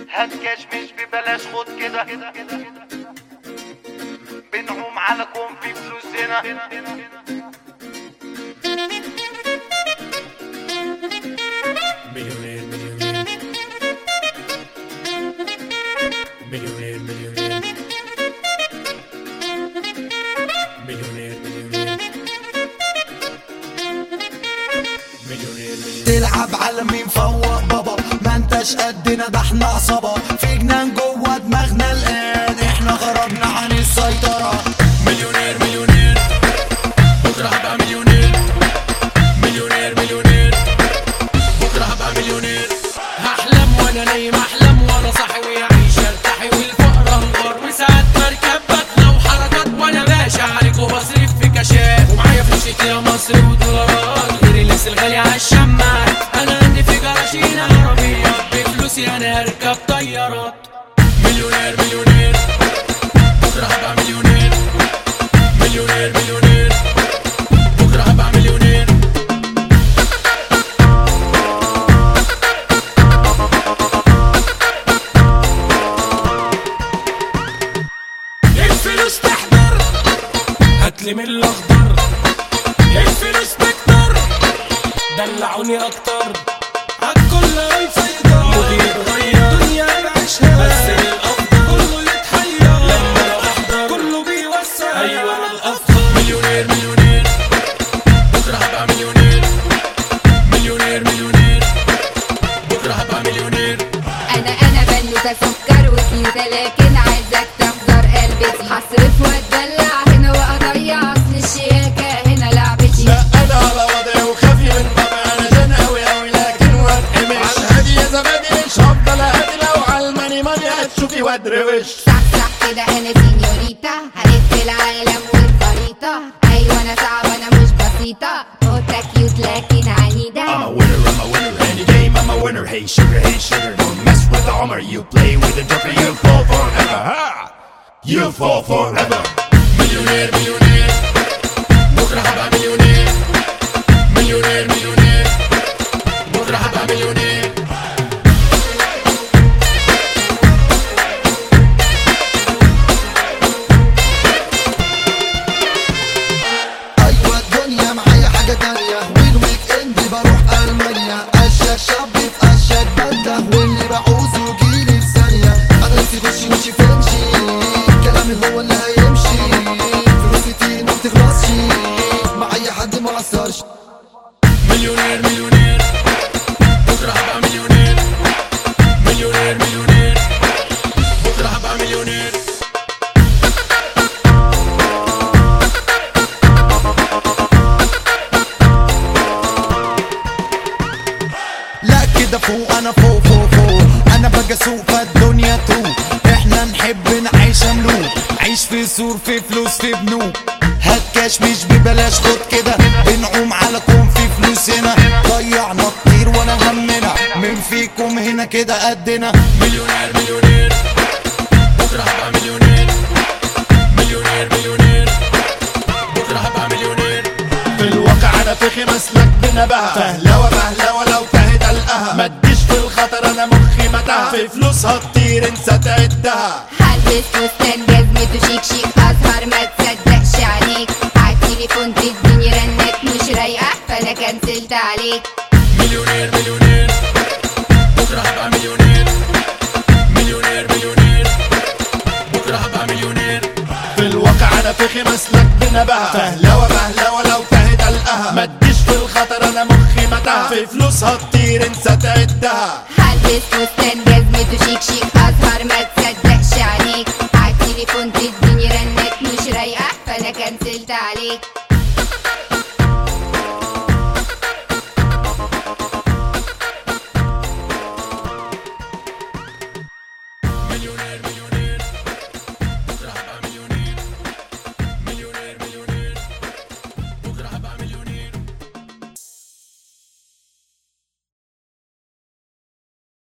هات كاش مش ببلاش خد كده بنعوم على كون في فلوس هنا مليونير مليونير مليونير مليونير مليونير مليونير مليونير مليونير تلعب على مين فوق بابا ما انتش قدنا ده احنا عصابة في جنان جوه دماغنا الآن احنا خرجنا عن السيطرة مليونير مليونير بكره هبقى مليونير مليونير مليونير بكره هبقى مليونير هحلم وانا نايم احلم وانا صاحي ويعيش ارتاحي والفقر انهار وساعات مركب بدله وحركات وانا باشا عليك وبصرف في كاشات ومعايا فلوس كتير مصري ودولارات غير اللبس الغالي عالشماعات انا عندي في جراشين عربيه بفلوسي انا هركب طيارات مليونير مليونير بكره هبقى مليونير مليونير مليونير بكره هبقى مليونير الفلوس تحضر هاتلي من الاخضر الفلوس تكتر دلعوني اكتر عالكل هيسيطر مودي يتغير دنيا بعيشها بس الافضل كله يتحير لما انا احضر كله بيوسع ايوه انا الافضل مليونير مليونير بكره هبقى مليونير مليونير مليونير بكره هبقى مليونير انا انا بنوتة سكر وكيوتة لكن عايزك تحضر قلبتي هصرف واتدلع هنا واضيع اصل الشياكة هنا لعبتي لا انا على وضعي وخافي من طبعي انا جن اوي اوي لكن واتقمش على الهادي يا زبادي مش هفضل اهدي لو على الماني ماني هتشوفي وادروش صح صح كده انا سينيوريتا هلف العالم والخريطة ايوه انا صعبة انا مش بسيطة قطة كيوت لكن I'm a عنيدة winner, I'm a winner, any game I'm a winner. Hey sugar, hey sugar, don't mess with the Homer. You play with the Joker, you fall forever. Ha! You fall forever. مليونير مليونير بكره هبقى مليونير مليونير مليونير بكره هبقى مليونير ايوه الدنيا معايا حاجة تانية والويك اند بروح المانيا اشك شاب في اشك بده واللي بعوزه يجيلي في ثانية انا نفسي اخش مشي فنشي كلامي هو اللي هيمشي فلوسي كتير ما بتخلصش مع اي حد ما اثرش مليونير مليونير بكره هبقى مليونير مليونير مليونير بكره هبقى مليونير لا كده فوق انا فوق فوق فوق انا بقى سوق فالدنيا تروق احنا نحب نعيش ملوك عيش في سور في فلوس في بنوك هات كاش مش ببلاش خد كده بنعوم على كون في فلوس هنا ضيعنا كتير ولا همنا من فيكم هنا كده قدنا مليونير مليونير بكره هبقى مليونير مليونير مليونير بكره هبقى مليونير في الواقع انا فخي مسلك بنبهة فهلوة مهلوة لو تهت القها ما تجيش في الخطر انا مخي متاهة في فلوسها كتير انسى تعدها هلبس فستان جزمته شيك شيك اسهر ما تصدقش عليك عالتليفون تديني رنات مش رايقة فانا كنسلت عليك مليونير مليونير بكره هبقى مليونير مليونير مليونير بكره هبقى مليونير في الواقع انا فخي مسلك بنبهة فهلوة مهلوة لو تهت القها ما تجيش في الخطر انا مخي متاهة في فلوسها كتير انسى تعدها هلبس فستان جزمته شيك شيك اسهر ما تصدقش عليك عالتليفون تديني رنات مش رايقة فانا كنسلت عليك مليونير مليونير